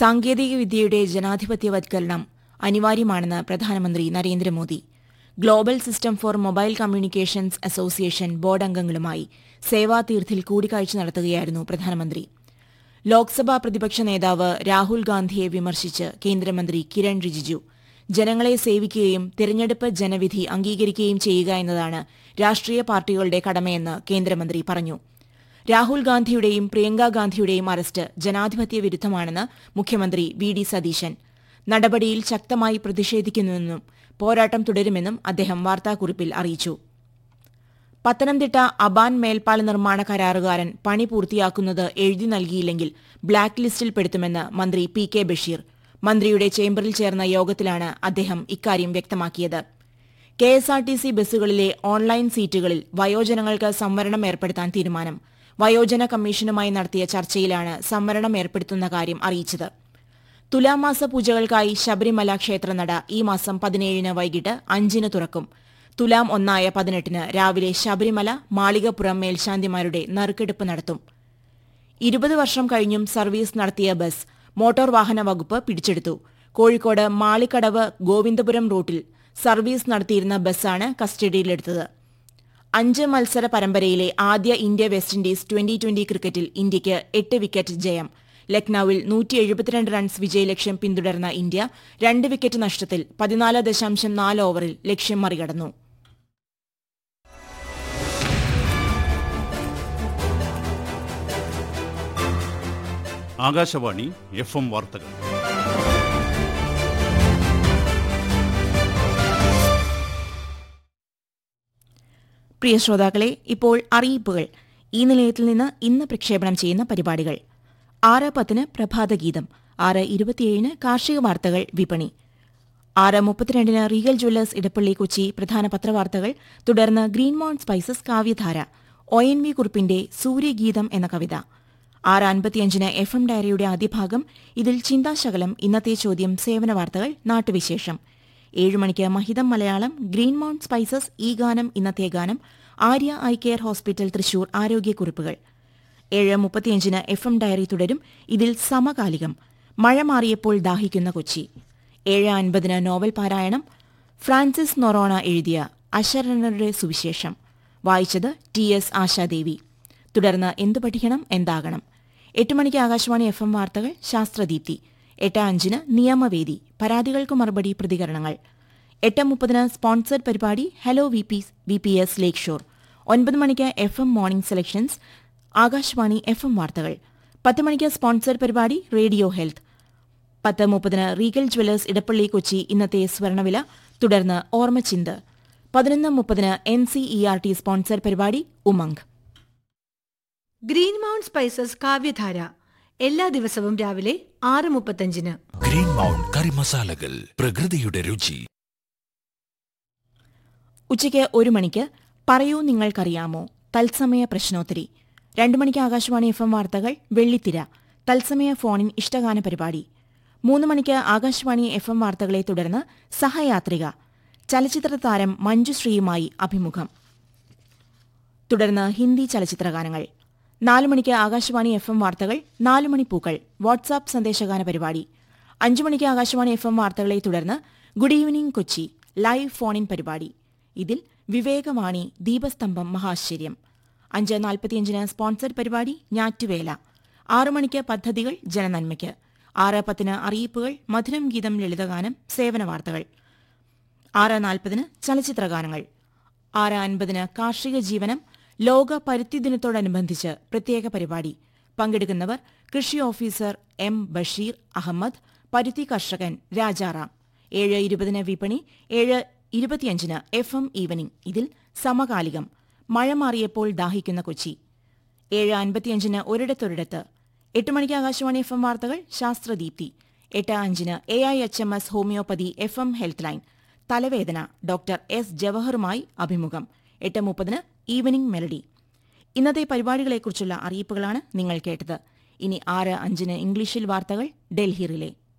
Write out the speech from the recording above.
സാങ്കേതികവിദ്യയുടെ ജനാധിപത്യവത്കരണം അനിവാര്യമാണെന്ന് പ്രധാനമന്ത്രി Narendra Modi global system for mobile communications association board അംഗങ്ങളുമായി സേവാതീർത്ഥിൽ കൂടിക്കാഴ്ച നടത്തുകയായിരുന്നു പ്രധാനമന്ത്രി ലോക്സഭാ പ്രതിപക്ഷ നേതാവ് രാഹുൽ ഗാന്ധിയെ വിമർശിച്ച് കേന്ദ്രമന്ത്രി കിരൺ റിജിജു ജനങ്ങളെ സേവിക്കുകയും തിരഞ്ഞെടുപ്പ് ജനവിധി അംഗീകരിക്കുകയും ചെയ്യുക എന്നതാണ് രാഷ്ട്രീയ പാർട്ടികളുടെ കടമയെന്ന് കേന്ദ്രമന്ത്രി പറഞ്ഞു രാഹുൽ ഗാന്ധിയുടെയും പ്രിയങ്ക ഗാന്ധിയുടെയും അറസ്റ്റ് ജനാധിപത്യ വിരുദ്ധമാണെന്ന് മുഖ്യമന്ത്രി വി ഡി സതീശൻ നടപടിയിൽ ശക്തമായി പ്രതിഷേധിക്കുന്നുവെന്നും പോരാട്ടം തുടരുമെന്നും അദ്ദേഹം വാർത്താക്കുറിപ്പിൽ അറിയിച്ചു പത്തനംതിട്ട അബാൻ മേൽപ്പാല നിർമ്മാണ കരാറുകാരൻ പണി പൂർത്തിയാക്കുന്നത് എഴുതി നൽകിയില്ലെങ്കിൽ ബ്ലാക്ക് ലിസ്റ്റിൽപ്പെടുത്തുമെന്ന് മന്ത്രി പി കെ ബഷീർ മന്ത്രിയുടെ ചേംബറിൽ ചേർന്ന യോഗത്തിലാണ് അദ്ദേഹം ഇക്കാര്യം വ്യക്തമാക്കിയത് K S R T C ബസ്സുകളിലെ ഓൺലൈൻ സീറ്റുകളിൽ വയോജനങ്ങൾക്ക് സംവരണം ഏർപ്പെടുത്താൻ തീരുമാനം വയോജന കമ്മീഷനുമായി നടത്തിയ ചർച്ചയിലാണ് സംവരണം ഏർപ്പെടുത്തുന്ന കാര്യം അറിയിച്ചത് തുലാമാസ പൂജകൾക്കായി ശബരിമല ക്ഷേത്രനട ഈ മാസം പതിനേഴിന് വൈകിട്ട് അഞ്ചിന് തുറക്കും തുലാം ഒന്നായ പതിനെട്ടിന് രാവിലെ ശബരിമല മാളികപ്പുറം മേൽശാന്തിമാരുടെ നറുക്കെടുപ്പ് നടത്തും ഇരുപത് വർഷം കഴിഞ്ഞും സർവീസ് നടത്തിയ ബസ് മോട്ടോർ വാഹന വകുപ്പ് പിടിച്ചെടുത്തു കോഴിക്കോട് മാളിക്കടവ് ഗോവിന്ദപുരം റൂട്ടിൽ സർവീസ് നടത്തിയിരുന്ന ബസ്സാണ് കസ്റ്റഡിയിലെടുത്തത് അഞ്ച് മത്സര പരമ്പരയിലെ ആദ്യ India West Indies twenty twenty ക്രിക്കറ്റിൽ ഇന്ത്യയ്ക്ക് എട്ട് വിക്കറ്റ് ജയം ലക്നൌവിൽ നൂറ്റി എഴുപത്തിരണ്ട് റൺസ് വിജയലക്ഷ്യം പിന്തുടർന്ന ഇന്ത്യ രണ്ട് വിക്കറ്റ് നഷ്ടത്തിൽ പതിനാല് ദശാംശം നാല് ഓവറിൽ ലക്ഷ്യം മറികടന്നു ആകാശവാണി എഫ് എം വാർത്തകൾ പ്രിയ ശ്രോതാക്കളെ ഇപ്പോൾ അറിയിപ്പുകൾ ഈ നിലയത്തിൽ നിന്ന് ഇന്ന് പ്രക്ഷേപണം ചെയ്യുന്ന പരിപാടികൾ ആറ് പത്തിന് പ്രഭാതഗീതം ആറ് ഇരുപത്തിയേഴിന് കാർഷിക വാർത്തകൾ വിപണി ആറ് മുപ്പത്തിരണ്ടിന് റീഗൽ ജ്വല്ലേഴ്സ് ഇടപ്പള്ളി കൊച്ചി പ്രധാന പത്രവാർത്തകൾ തുടർന്ന് ഗ്രീൻ മൗൺ സ്പൈസസ് കാവ്യധാര ഒ എൻ വി കുറിപ്പിന്റെ സൂര്യഗീതം എന്ന കവിത ആറ് അൻപത്തിയഞ്ചിന് എഫ് എം ഡയറിയുടെ ആദ്യഭാഗം ഇതിൽ ചിന്താശകലം ഇന്നത്തെ ചോദ്യം സേവന വാർത്തകൾ നാട്ടുവിശേഷം ഏഴ് മണിക്ക് മഹിതം മലയാളം ഗ്രീൻ മൗണ്ട് സ്പൈസസ് ഈ ഗാനം ഇന്നത്തെ ഗാനം Arya I care hospital Thrissur ആരോഗ്യക്കുറിപ്പുകൾ ഏഴ് മുപ്പത്തിയഞ്ചിന് എഫ് എം ഡയറി തുടരും ഇതിൽ സമകാലികം മഴ മാറിയപ്പോൾ ദാഹിക്കുന്ന കൊച്ചി ഏഴ് അൻപതിന് നോവൽ പാരായണം ഫ്രാൻസിസ് നൊറോണ എഴുതിയ അശരണരുടെ സുവിശേഷം വായിച്ചത് ടി എസ് ആശാദേവി തുടർന്ന് എന്തു പഠിക്കണം എന്താകണം എട്ട് മണിക്ക് ആകാശവാണി എഫ് എം വാർത്തകൾ ശാസ്ത്രദീപ്തി എട്ട് അഞ്ചിന് നിയമവേദി പരാതികൾക്ക് മറുപടി പ്രതികരണങ്ങൾ എട്ട് മുപ്പതിന് സ്പോൺസർഡ് പരിപാടി hello V P V P S lake shore ഒൻപത് മണിക്ക് F M morning selections Akashvani F M വാർത്തകൾ പത്ത് മണിക്ക് സ്പോൺസർഡ് പരിപാടി റേഡിയോ ഹെൽത്ത് പത്ത് മുപ്പതിന് റീഗൽ ജ്വല്ലേഴ്സ് ഇടപ്പള്ളി കൊച്ചി ഇന്നത്തെ സ്വർണവില തുടർന്ന് ഓർമ്മച്ചിന്ത് പതിനൊന്ന് മുപ്പതിന് N C E R T sponsor പരിപാടി ഉമംഗ് ഗ്രീൻ മൗണ്ട് സ്പൈസസ് കാവ്യധാര എല്ലാ ദിവസവും രാവിലെ ആറ് മുപ്പത്തഞ്ചിന് ഗ്രീൻ മൗണ്ട് കറി മസാലകൾ പ്രകൃതിയുടെ രുചി ഉച്ചയ്ക്ക് ഒരു മണിക്ക് പറയൂ നിങ്ങൾക്കറിയാമോ തത്സമയ പ്രശ്നോത്തരി രണ്ടു മണിക്ക് ആകാശവാണി എഫ് എം വാർത്തകൾ വെള്ളിത്തിര തത്സമയ ഫോണിൻ ഇഷ്ടഗാന പരിപാടി മൂന്ന് മണിക്ക് ആകാശവാണി എഫ് എം വാർത്തകളെ തുടർന്ന് സഹയാത്രിക ചലച്ചിത്ര താരം മഞ്ജുശ്രീയുമായി അഭിമുഖം തുടർന്ന് ഹിന്ദി ചലച്ചിത്രഗാനങ്ങൾ നാല് മണിക്ക് ആകാശവാണി എഫ് എം വാർത്തകൾ നാല് മണി പൂക്കൾ വാട്സാപ്പ് സന്ദേശഗാന പരിപാടി അഞ്ചു മണിക്ക് ആകാശവാണി എഫ് എം വാർത്തകളെ തുടർന്ന് good evening Kochi live phone in പരിപാടി ഇതിൽ വിവേകവാണി ദീപസ്തംഭം മഹാശ്ചര്യം അഞ്ച് നാൽപ്പത്തിയഞ്ചിന് സ്പോൺസർഡ് പരിപാടി ഞാറ്റുവേല ആറു മണിക്ക് പദ്ധതികൾ ജനനന്മയ്ക്ക് ആറ് പത്തിന് അറിയിപ്പുകൾ മധുരം ഗീതം ലളിതഗാനം സേവന വാർത്തകൾ ആറ് നാൽപ്പതിന് ചലച്ചിത്രഗാനങ്ങൾ ആറ് അൻപതിന് കാർഷിക ജീവനം ലോക പരുത്തി ദിനത്തോടനുബന്ധിച്ച് പ്രത്യേക പരിപാടി പങ്കെടുക്കുന്നവർ കൃഷി ഓഫീസർ എം ബഷീർ അഹമ്മദ് പരുത്തി കർഷകൻ രാജാറാം ഏഴ് ഇരുപതിന് വിപണി ഏഴ് ഇരുപത്തിയഞ്ചിന് എഫ് എം ഈവനിംഗ് ഇതിൽ സമകാലികം മഴ മാറിയപ്പോൾ ദാഹിക്കുന്ന കൊച്ചി ഏഴ് അൻപത്തിയഞ്ചിന് ഒരിടത്തൊരിടത്ത് എട്ട് മണിക്ക് ആകാശവാണി എഫ് എം വാർത്തകൾ ശാസ്ത്രദീപ്തി എട്ട് അഞ്ചിന് A I H M S homeopathy F M health line തലവേദന ഡോക്ടർ എസ് ജവഹറുമായി അഭിമുഖം എട്ട് മുപ്പതിന് ഈവനിംഗ് മെലഡി ഇന്നത്തെ പരിപാടികളെക്കുറിച്ചുള്ള അറിയിപ്പുകളാണ് നിങ്ങൾ കേട്ടത് ഇനി ആറ് അഞ്ചിന് ഇംഗ്ലീഷിൽ വാർത്തകൾ ഡൽഹി റിലേ